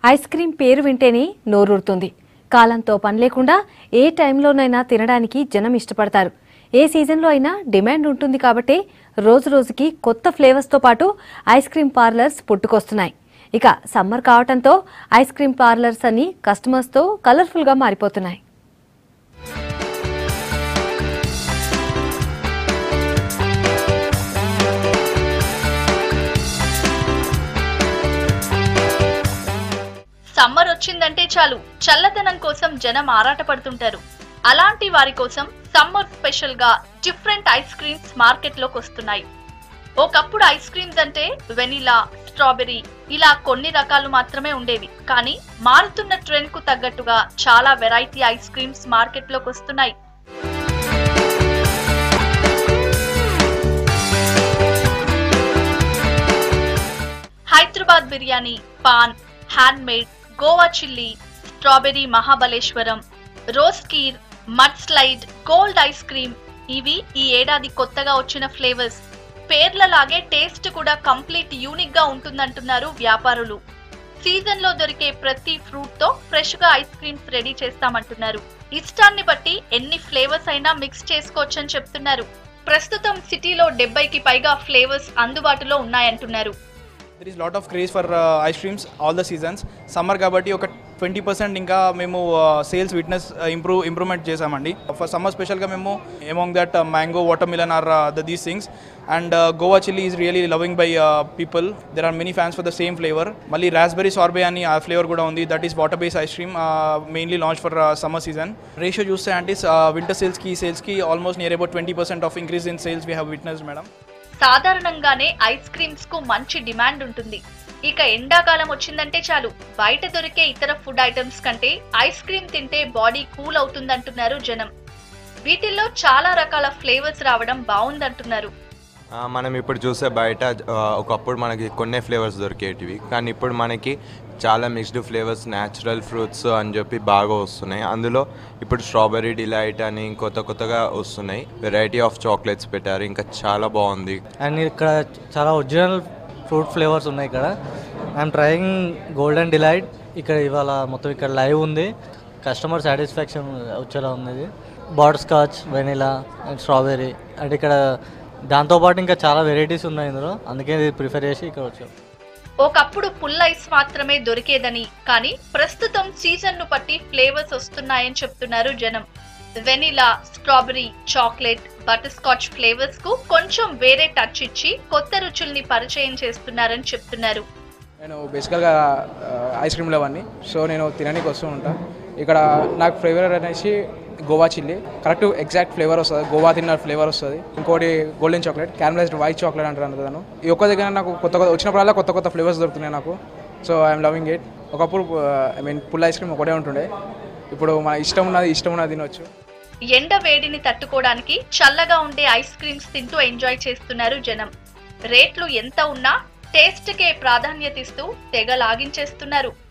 ice cream పేరు వింటేనే నోరూరుతుంది కాలంతో పని లేకుండా ఏ టైంలోనైనా తినడానికి జనం ఇష్టపడతారు ఏ సీజన్లో అయినా డిమాండ్ ఉంటుంది కాబట్టి రోజు రోజుకి కొత్త ఫ్లేవర్స్తో పాటు ఐస్ క్రీం పార్లర్స్ పుట్టుకొస్తున్నాయి ఇక సమ్మర్ కావటంతో ఐస్ క్రీం పార్లర్స్ అన్ని కస్టమర్స్తో కలర్ఫుల్గా మారిపోతున్నాయి సమ్మర్ వచ్చిందంటే చాలు చల్లదనం కోసం జనం ఆరాటపడుతుంటారు అలాంటి వారి కోసం సమ్మర్ స్పెషల్ గా డిఫరెంట్ ఐస్ క్రీమ్స్ మార్కెట్ లోకి వస్తున్నాయి ఒకప్పుడు ఐస్ క్రీమ్స్ అంటే వెనిలా స్ట్రాబెర్రీ ఇలా కొన్ని రకాలు మాత్రమే ఉండేవి కానీ మారుతున్న ట్రెండ్ కు తగ్గట్టుగా చాలా వెరైటీ ఐస్ క్రీమ్స్ మార్కెట్ లోకి వస్తున్నాయి Hyderabad biryani paan hand made Goa chilli strawberry Mahabaleshwar rose kheer mud slide gold ice cream ఇవి ఈ ఏడాది కొత్తగా వచ్చిన ఫ్లేవర్స్ పేర్లలాగే టేస్ట్ కూడా కంప్లీట్ యూనిక్ గా ఉంటుందంటున్నారు వ్యాపారులు సీజన్ లో దొరికే ప్రతి ఫ్రూట్ తో ఫ్రెష్ గా ఐస్ క్రీమ్స్ రెడీ చేస్తామంటున్నారు ఇష్టాన్ని బట్టి ఎన్ని ఫ్లేవర్స్ అయినా మిక్స్ చేసుకోవచ్చని చెప్తున్నారు ప్రస్తుతం సిటీలో డెబ్బైకి పైగా ఫ్లేవర్స్ అందుబాటులో ఉన్నాయంటున్నారు there is lot of craze for ice creams all the seasons summer కాబట్టి ఒక ట్వంటీ పర్సెంట్ ఇంకా మేము సేల్స్ విట్నెస్ ఇంప్రూవ్ ఇంప్రూవ్మెంట్ చేసామండి ఫర్ సమ్మర్ స్పెషల్గా మేము among that mango watermelon are the these things and Goa chilli is really loving by people there are many fans for the same flavour మళ్ళీ raspberry sorbet అని ఆ flavour కూడా ఉంది that is water base ice cream mainly launch for summer season ratio చూస్తే అంటే winter సేల్స్కి సేల్స్కి almost near about twenty percent of increase in sales we have witness madam సాధారణంగానే ఐస్ క్రీమ్స్ కు మంచి డిమాండ్ ఉంటుంది ఇక ఎండాకాలం వచ్చిందంటే చాలు బయట దొరికే ఇతర ఫుడ్ ఐటమ్స్ కంటే ఐస్ క్రీమ్ తింటే బాడీ కూల్ అవుతుందంటున్నారు జనం వీటిల్లో చాలా రకాల ఫ్లేవర్స్ రావడం బాగుందంటున్నారు ఆ, మనం ఇప్పుడు చూసే బయట ఆ, ఒకప్పుడు మనకి కొన్ని ఫ్లేవర్స్ దొరికేటివి కానీ ఇప్పుడు మనకి చాలా మిక్స్డ్ ఫ్లేవర్స్ న్యాచురల్ ఫ్రూట్స్ అని చెప్పి బాగా వస్తున్నాయి అందులో ఇప్పుడు స్ట్రాబెర్రీ డిలైట్ అని కొత్త కొత్తగా వస్తున్నాయి వెరైటీ ఆఫ్ చాక్లెట్స్ పెట్టారు ఇంకా చాలా బాగుంది అండ్ ఇక్కడ చాలా ఒరిజినల్ ఫ్రూట్ ఫ్లేవర్స్ ఉన్నాయి ఇక్కడ ఐఎమ్ ట్రయింగ్ గోల్డెన్ డిలైట్ ఇక్కడ ఇవాళ మొత్తం ఇక్కడ లైవ్ ఉంది కస్టమర్ సాటిస్ఫాక్షన్ వచ్చేలా ఉంది ఇది butterscotch vanilla and strawberry and ఇక్కడ దాంతోపాటు ఇంకా చాలా వెరైటీస్ ఉన్నాయి ఇందులో అందుకే ఇది ప్రిఫర్ చేసి ఇక్కడ వచ్చాం ఒకప్పుడు పుల్ ఐస్ మాత్రమే దొరికేదని కానీ ప్రస్తుతం సీజన్ ను బట్టి ఫ్లేవర్స్ వస్తున్నాయని చెప్తున్నారు జనం vanilla strawberry chocolate butterscotch flavours కు కొంచెం వేరే టచ్ ఇచ్చి కొత్త రుచుల్ని పరిచయం చేస్తున్నారని చెప్తున్నారు నేను బేసికల్గా ఐస్ క్రీమ్ లవన్నీ సో నేను తినడానికి వస్తూ ఉంటా ఇక్కడ నాకు ఫ్లేవర్ అనేసి Goa chilli correct exact flavour వస్తుంది గోవా తిన్న ఫ్లేవర్ వస్తుంది ఇంకోటి golden chocolate caramelised white chocolate అంటారు అందులో ఈ ఒక్క దగ్గర నాకు కొత్త కొత్త వచ్చినప్పుడల్లా కొత్త కొత్త ఫ్లేవర్స్ దొరుకుతున్నాయి నాకు సో ఐఎమ్ లవింగ్ ఇట్ ఒకప్పుడు ఐ మీన్ పుల్ ఐస్ క్రీమ్ ఒకటే ఉంటుండే ఇప్పుడు మన ఇష్టం ఉన్నది ఇష్టం ఉన్నది తినొచ్చు ఎండ వేడిని తట్టుకోవడానికి చల్లగా ఉండే ఐస్ క్రీమ్స్ తింటూ ఎంజాయ్ చేస్తున్నారు జనం రేట్లు ఎంత ఉన్నా టేస్ట్ కే ప్రాధాన్యత ఇస్తూ తెగ లాగించేస్తున్నారు